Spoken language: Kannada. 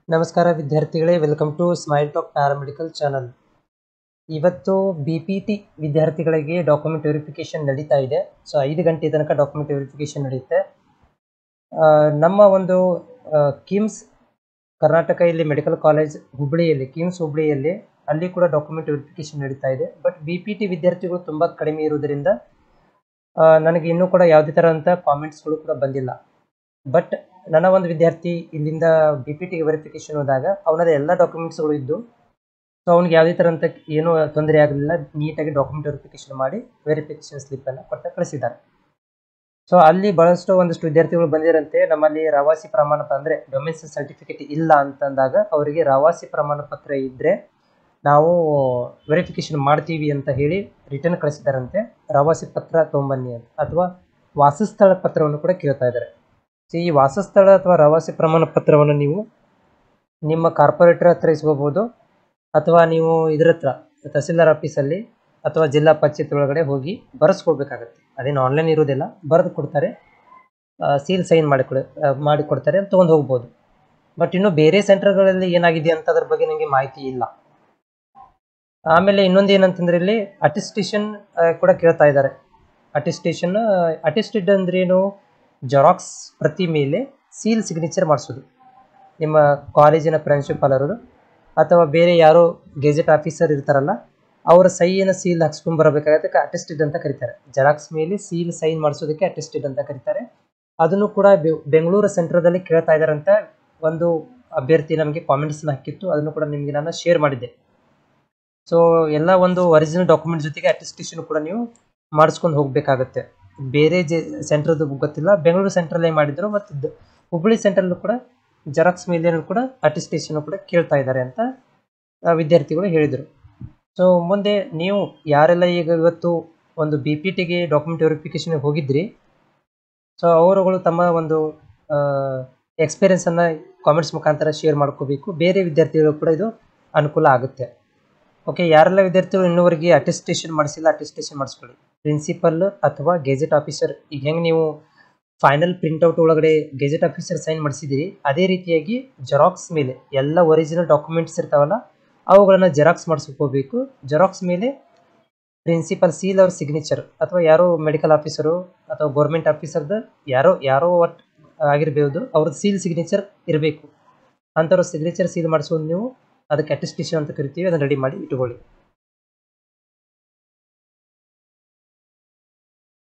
ನಮಸ್ಕಾರ ವಿದ್ಯಾರ್ಥಿಗಳೇ welcome to smile talk paramedical channel ಇವತ್ತು ಬಿ ಪಿ ಟಿ ವಿದ್ಯಾರ್ಥಿಗಳಿಗೆ ಡಾಕ್ಯುಮೆಂಟ್ ವೆರಿಫಿಕೇಷನ್ ನಡೀತಾ ಇದೆ ಸೊ ಐದು ಗಂಟೆ ತನಕ ಡಾಕ್ಯುಮೆಂಟ್ ವೆರಿಫಿಕೇಷನ್ ನಡೆಯುತ್ತೆ ಆ, ನಮ್ಮ ಒಂದು ಆ, ಕಿಮ್ಸ್ ಕರ್ನಾಟಕ ಇಲ್ಲಿ ಮೆಡಿಕಲ್ ಕಾಲೇಜ್ ಹುಬ್ಳಿಯಲ್ಲಿ ಕಿಮ್ಸ್ ಹುಬ್ಳಿಯಲ್ಲಿ ಅಲ್ಲಿ ಕೂಡ ಡಾಕ್ಯುಮೆಂಟ್ ವೆರಿಫಿಕೇಷನ್ ನಡೀತಾ ಇದೆ ಬಟ್ ಬಿ ಪಿ ಟಿ ವಿದ್ಯಾರ್ಥಿಗಳು ತುಂಬ ಕಡಿಮೆ ಇರುವುದರಿಂದ ಆ, ನನಗೆ ಇನ್ನೂ ಕೂಡ ಯಾವುದೇ ಥರದಂಥ ಕಾಮೆಂಟ್ಸ್ಗಳು ಕೂಡ ಬಂದಿಲ್ಲ ಬಟ್ ನನ್ನ ಒಂದು ವಿದ್ಯಾರ್ಥಿ ಇಲ್ಲಿಂದ ಬಿ ಪಿ ಟಿಗೆ ವೆರಿಫಿಕೇಶನ್ ಹೋದಾಗ ಅವನದ ಎಲ್ಲ ಡಾಕ್ಯುಮೆಂಟ್ಸ್ಗಳು ಇದ್ದು ಸೊ ಅವ್ನಿಗೆ ಯಾವುದೇ ಥರಂತ ಏನೂ ತೊಂದರೆ ಆಗಲಿಲ್ಲ ನೀಟಾಗಿ ಡಾಕ್ಯುಮೆಂಟ್ ವೆರಿಫಿಕೇಶನ್ ಮಾಡಿ ವೆರಿಫಿಕೇಶನ್ ಸ್ಲಿಪ್ಪನ್ನು ಕೊಟ್ಟ ಕಳಿಸಿದ್ದಾರೆ ಸೊ ಅಲ್ಲಿ ಬಹಳಷ್ಟು ಒಂದಷ್ಟು ವಿದ್ಯಾರ್ಥಿಗಳು ಬಂದಿರಂತೆ ನಮ್ಮಲ್ಲಿ ರವಾಸಿ ಪ್ರಮಾಣ ಪತ್ರ ಅಂದರೆ ಡೊಮೆನ್ಸಿಲ್ ಸರ್ಟಿಫಿಕೇಟ್ ಇಲ್ಲ ಅಂತಂದಾಗ ಅವರಿಗೆ ರವಾಸಿ ಪ್ರಮಾಣ ಪತ್ರ ಇದ್ದರೆ ನಾವು ವೆರಿಫಿಕೇಶನ್ ಮಾಡ್ತೀವಿ ಅಂತ ಹೇಳಿ ರಿಟರ್ನ್ ಕಳಿಸಿದಾರಂತೆ ರವಾಸಿ ಪತ್ರ ತೊಗೊಂಬನ್ನಿ ಅಂತ ಅಥವಾ ವಾಸಸ್ಥಳ ಪತ್ರವನ್ನು ಕೂಡ ಕೇಳ್ತಾ ಇದ್ದಾರೆ ಸೊ ಈ ವಾಸಸ್ಥಳ ಅಥವಾ ರವಾಸಿ ಪ್ರಮಾಣ ಪತ್ರವನ್ನು ನೀವು ನಿಮ್ಮ ಕಾರ್ಪೊರೇಟರ್ ಹತ್ರ ಇಸ್ಕೋಬೋದು ಅಥವಾ ನೀವು ಇದ್ರ ಹತ್ರ ತಹಸೀಲ್ದಾರ್ ಆಫೀಸಲ್ಲಿ ಅಥವಾ ಜಿಲ್ಲಾ ಪಂಚಾಯತ್ ಒಳಗಡೆ ಹೋಗಿ ಬರೆಸ್ಕೊಡ್ಬೇಕಾಗತ್ತೆ ಅದೇನು ಆನ್ಲೈನ್ ಇರೋದಿಲ್ಲ ಬರೆದು ಕೊಡ್ತಾರೆ ಸೀಲ್ ಸೈನ್ ಮಾಡಿ ಕೊಡ ಮಾಡಿ ಕೊಡ್ತಾರೆ ತೊಗೊಂಡು ಹೋಗ್ಬೋದು ಬಟ್ ಇನ್ನು ಬೇರೆ ಸೆಂಟರ್ಗಳಲ್ಲಿ ಏನಾಗಿದೆ ಅಂತ ಅದ್ರ ಬಗ್ಗೆ ನನಗೆ ಮಾಹಿತಿ ಇಲ್ಲ ಆಮೇಲೆ ಇನ್ನೊಂದು ಏನಂತಂದ್ರೆ ಇಲ್ಲಿ ಅಟಿಸ್ಟೇಷನ್ ಕೂಡ ಕೇಳ್ತಾ ಇದ್ದಾರೆ ಅಟಿಸ್ಟೇಷನ್ ಅಟಿಸ್ಟೆಡ್ ಅಂದ್ರೇನು ಜೆರಾಕ್ಸ್ ಪ್ರತಿ ಮೇಲೆ ಸೀಲ್ ಸಿಗ್ನೇಚರ್ ಮಾಡಿಸೋದು ನಿಮ್ಮ ಕಾಲೇಜಿನ ಪ್ರಿನ್ಸಿಪಾಲರು ಅಥವಾ ಬೇರೆ ಯಾರೋ ಗೆಜೆಟ್ ಆಫೀಸರ್ ಇರ್ತಾರಲ್ಲ ಅವರ ಸೈಯನ್ನು ಸೀಲ್ ಹಾಕ್ಸ್ಕೊಂಡ್ ಬರಬೇಕಾಗತ್ತೆ ಅಟೆಸ್ಟೆಡ್ ಅಂತ ಕರೀತಾರೆ ಜೆರಾಕ್ಸ್ ಮೇಲೆ ಸೀಲ್ ಸೈನ್ ಮಾಡಿಸೋದಕ್ಕೆ ಅಟೆಸ್ಟೆಡ್ ಅಂತ ಕರೀತಾರೆ ಅದನ್ನು ಕೂಡ ಬೆ- ಬೆಂಗಳೂರು ಸೆಂಟ್ರದಲ್ಲಿ ಕೇಳ್ತಾ ಇದ್ದಾರೆ ಅಂತ ಒಂದು ಅಭ್ಯರ್ಥಿ ನಮಗೆ ಕಾಮೆಂಟ್ಸ್ನ ಹಾಕಿತ್ತು ಅದನ್ನು ಕೂಡ ನಿಮಗೆ ನಾನು ಶೇರ್ ಮಾಡಿದ್ದೆ ಸೊ ಎಲ್ಲ ಒಂದು ಒರಿಜಿನಲ್ ಡಾಕ್ಯುಮೆಂಟ್ ಜೊತೆಗೆ ಅಟೆಸ್ಟೇಷನ್ ಕೂಡ ನೀವು ಮಾಡಿಸ್ಕೊಂಡು ಹೋಗಬೇಕಾಗತ್ತೆ ಬೇರೆ ಜೆ ಸೆಂಟ್ರದ್ದು ಗೊತ್ತಿಲ್ಲ ಬೆಂಗಳೂರು ಸೆಂಟ್ರಲ್ಲೇ ಮಾಡಿದ್ರು ಮತ್ತು ದ- ಹುಬ್ಬಳ್ಳಿ ಸೆಂಟ್ರಲ್ಲೂ ಕೂಡ ಜೆರಾಕ್ಸ್ ಮೇಲೆ ಕೂಡ ಅಟೆಸ್ಟೇಷನ್ ಕೂಡ ಕೇಳ್ತಾ ಇದ್ದಾರೆ ಅಂತ ಆ, ವಿದ್ಯಾರ್ಥಿಗಳು ಹೇಳಿದರು ಸೊ ಮುಂದೆ ನೀವು ಯಾರೆಲ್ಲ ಈಗ ಇವತ್ತು ಒಂದು ಬಿ ಪಿ ಟಿಗೆ ಡಾಕ್ಯುಮೆಂಟ್ ವೆರಿಫಿಕೇಷನ್ಗೆ ಹೋಗಿದ್ರಿ ಸೊ ಅವರುಗಳು ತಮ್ಮ ಒಂದು ಎಕ್ಸ್ಪೀರಿಯನ್ಸನ್ನು ಕಾಮೆಂಟ್ಸ್ ಮುಖಾಂತರ ಶೇರ್ ಮಾಡ್ಕೋಬೇಕು ಬೇರೆ ವಿದ್ಯಾರ್ಥಿಗಳು ಕೂಡ ಇದು ಅನುಕೂಲ ಆಗುತ್ತೆ ಓಕೆ ಯಾರೆಲ್ಲ ವಿದ್ಯಾರ್ಥಿಗಳು ಇನ್ನೂವರೆಗೆ ಅಟೆಸ್ಟೇಷನ್ ಮಾಡಿಸಿಲ್ಲ ಅಟೆಸ್ಟೇಷನ್ ಮಾಡಿಸ್ಕೊಳ್ಳಿ ಪ್ರಿನ್ಸಿಪಲ್ ಅಥವಾ ಗೆಜೆಟ್ ಆಫೀಸರ್ ಈಗ ಹೆಂಗೆ ನೀವು ಫೈನಲ್ ಪ್ರಿಂಟ್ಔಟ್ ಒಳಗಡೆ ಗೆಜೆಟ್ ಆಫೀಸರ್ ಸೈನ್ ಮಾಡಿಸಿದಿರಿ ಅದೇ ರೀತಿಯಾಗಿ ಜೆರಾಕ್ಸ್ ಮೇಲೆ ಎಲ್ಲ ಒರಿಜಿನಲ್ ಡಾಕ್ಯುಮೆಂಟ್ಸ್ ಇರ್ತಾವಲ್ಲ ಅವುಗಳನ್ನು ಜೆರಾಕ್ಸ್ ಮಾಡಿಸ್ಕೋಬೇಕು ಜೆರಾಕ್ಸ್ ಮೇಲೆ ಪ್ರಿನ್ಸಿಪಲ್ ಸೀಲ್ ಅವ್ರ ಸಿಗ್ನೇಚರ್ ಅಥವಾ ಯಾರೋ ಮೆಡಿಕಲ್ ಆಫೀಸರು ಅಥವಾ ಗೌರ್ಮೆಂಟ್ ಆಫೀಸರ್ದು ಯಾರೋ ಯಾರೋ ಒಟ್ಟು ಆಗಿರ್ಬೋದು ಅವ್ರದ್ದು ಸೀಲ್ ಸಿಗ್ನೇಚರ್ ಇರಬೇಕು ಅಂಥವ್ರ ಸಿಗ್ನೇಚರ್ ಸೀಲ್ ಮಾಡಿಸೋದು ನೀವು ಅದಕ್ಕೆ ಅಟೆಸ್ಟೇಷನ್ ಅಂತ ಕರಿತೀವಿ ಅದನ್ನು ರೆಡಿ ಮಾಡಿ ಇಟ್ಕೊಳ್ಳಿ